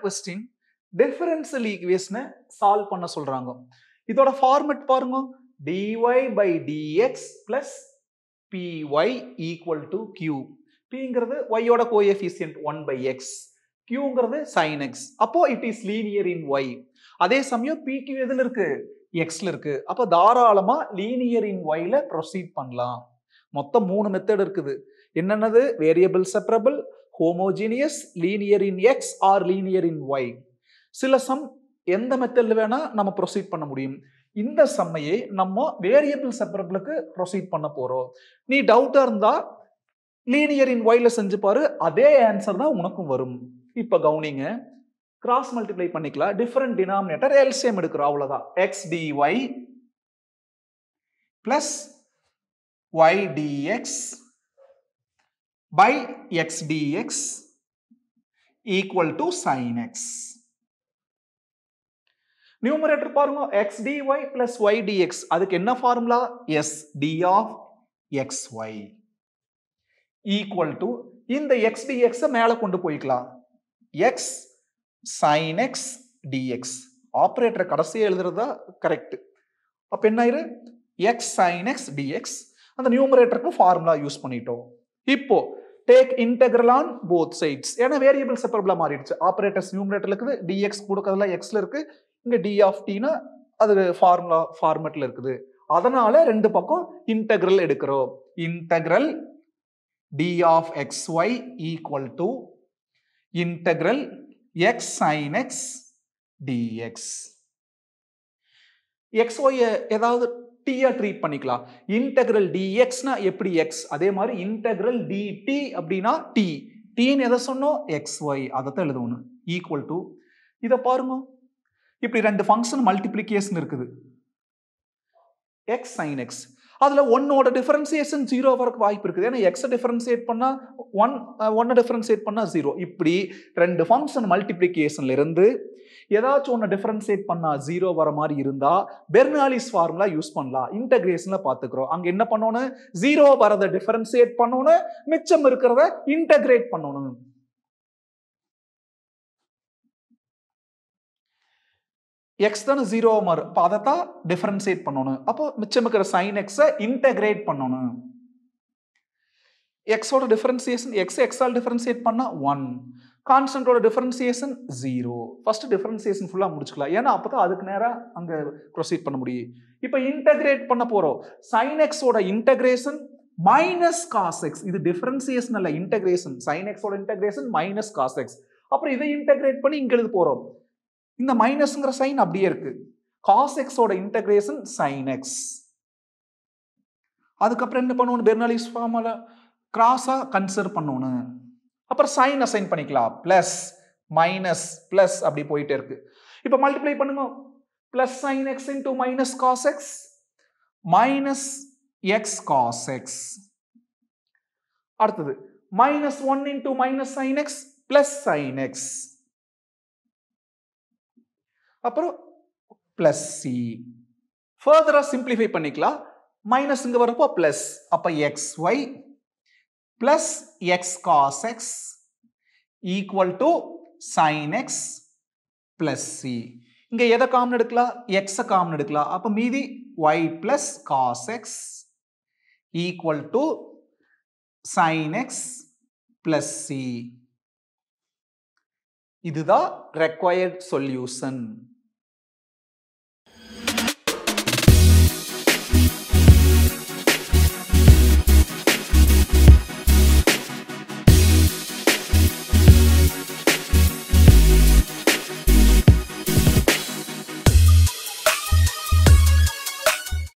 question differential ஈக்குவேஷனை solve பண்ண சொல்றாங்க இதோட ஃபார்மெட் பாருங்க dy by dx plus py equal to q pங்கிறது y யோட கோஎஃபிஷியன்ட் ஒன் பை எக்ஸ் qங்கிறது sin x அப்போ it is linear in y அதே சமயம் pq எதுல இருக்கு எக்ஸ்ல இருக்கு அப்போ தாராளமா லீனியர் இன் ஒய்ல ப்ரொசீட் பண்ணலாம் மொத்தம் மூணு மெத்தட் இருக்குது என்னென்னது variable separable homogeneous linear in X or linear in Y சில சம் எந்த மெத்தட்ல வேணா நம்ம ப்ரொசீட் பண்ண முடியும் இந்த சம்மையே நம்ம வேரியபிள் செப்பரபிளுக்கு ப்ரொசீட் பண்ண போறோம் நீ டவுட்டா இருந்தா லீனியர் இன் ஒய்ல செஞ்சு பாரு அதே ஆன்சர் தான் உனக்கும் வரும் இப்ப கவுனிங்க கிராஸ் மல்டிப்ளை பண்ணிக்கலாம் டிஃபரெண்ட் டினாமினேட்டர் எல்சிஎம் எடுக்கிறோம் அவ்வளவுதான் X dy plus Y dx by X dx equal to sine X numerator பாருங்க X dy plus Y dx அதுக்கு என்ன formula is D of X Y equal to இந்த X டிஎக்ஸை மேலே கொண்டு போய்க்கலாம் எக்ஸ் சைன் எக்ஸ் டிஎக்ஸ் ஆப்ரேட்டரை கடைசியாக எழுதுறது தான் கரெக்ட் அப்போ என்ன ஆயிரு எக்ஸ் சைன் எக்ஸ் டிஎக்ஸ் அந்த நியூமரேட்டருக்கு ஃபார்முலா யூஸ் பண்ணிட்டோம் இப்போ take integral on both sides ஏன்னா வேரியபிள் செப்பரபிளா மாறிடுச்சு ஆப்ரேட்டர்ஸ் நியூமரேட்டர் இருக்குது டிஎக்ஸ் கொடுக்கறதுல எக்ஸ்ல இருக்கு இங்க டி ஆஃப் டினா அது ஃபார்முலா ஃபார்மெட்ல இருக்குது அதனால ரெண்டு பக்கம் இன்டெக்ரல் எடுக்கிறோம் integral D of X Y equal to integral X sine X dx X Y ஏதாவது டீயா ட்ரீட் பண்ணிக்கலாம் இன்டெக்ரல் டிஎக்ஸ்னா எப்படி எக்ஸ் அதே மாதிரி இன்டெக்ரல் டிடி அப்படின்னா டி டீன்னு எதை சொன்னோம் எக்ஸ் ஒய் அதை தான் எழுதணும் ஈக்குவல் டு இதை பாருங்க இப்படி ரெண்டு ஃபங்க்ஷன் மல்டிப்ளிகேஷன் இருக்குது எக்ஸ் சைன் எக்ஸ் அதுல ஒன்னோட டிஃபரன்சியேஷன் ஜீரோ வரக்கு வாய்ப்பு இருக்குது ஏன்னா எக்ஸை டிஃபரன்சியேட் பண்ணா ஒன் ஒன்னை டிஃபரன்சியேட் பண்ணா ஜீரோ இப்படி ரெண்டு ஃபங்க்ஷன் மல்டிப்ளிகேஷன்ல இருந்து ஏதாச்சும் ஒன்று டிஃபரன்சியேட் பண்ணா ஜீரோ வர மாதிரி இருந்தா பெர்னாலிஸ் ஃபார்முலா யூஸ் பண்ணலாம் இன்டகிரேஷன்ல பாத்துக்கிறோம் அங்க என்ன பண்ணணும் ஜீரோ வரதை டிஃபரன்சியேட் பண்ணணும் மிச்சம் இருக்கிறத இன்டகிரேட் பண்ணணும் எக்ஸ் தானே ஜீரோ மாறும் அப்போ அதை தான் டிஃபரன்சியேட் பண்ணணும் அப்போ மிச்சம் இருக்கிற சைன் எக்ஸை இன்டகிரேட் பண்ணணும் எக்ஸோட டிஃபரன்சியேஷன் எக்ஸ் எக்ஸால் டிஃபரன்சியேட் பண்ணா ஒன் கான்ஸ்டன்டோட டிஃபரன்சியேஷன் ஜீரோ ஃபர்ஸ்ட் டிஃபரன்சியேஷன் ஃபுல்லாக முடிச்சுக்கலாம் ஏன்னா அப்போ தான் அதுக்கு நேராக அங்கே ப்ரொசீட் பண்ண முடியும் இப்போ இன்டகிரேட் பண்ண போகிறோம் சைன் எக்ஸோட இன்டகிரேஷன் மைனஸ் காஸ் எக்ஸ் இது டிஃபரன்சியேஷன் அல்ல இன்டகிரேஷன் சைன் எக்ஸோட இன்டகிரேஷன் மைனஸ் காஸ் எக்ஸ் அப்புறம் இதை இன்டகிரேட் பண்ணி இங்க எழுத போறோம் இந்த மைனஸ்ங்கிற சைன் அப்படியே இருக்கு காஸ் எக்ஸோட இன்டகிரேஷன் சைன் எக்ஸ் அதுக்கப்புறம் என்ன பண்ணணும் பெர்னாலிஸ் ஃபார்முலா கிராஸா கன்சிடர் பண்ணணும் அப்புறம் சைன் அசைன் பண்ணிக்கலாம் பிளஸ் மைனஸ் பிளஸ் அப்படி போயிட்டே இருக்கு இப்போ மல்டிப்ளை பண்ணுங்க plus sine X into minus cos X minus X cos X அடுத்தது minus one into minus sine X plus sine X அப்புறம் பிளஸ் சி ஃபர்தரா சிம்பிளிஃபை பண்ணிக்கலாம் மைனஸ் இங்க வரப்போ பிளஸ் அப்ப X Y plus X cos X equal to sine X plus C இங்க எதை common எடுக்கலாம் எக்ஸை காமன் எடுக்கலாம் அப்ப மீதி Y plus cos X equal to sine X plus C இதுதான் ரெக்வயர்ட் சொல்யூஷன்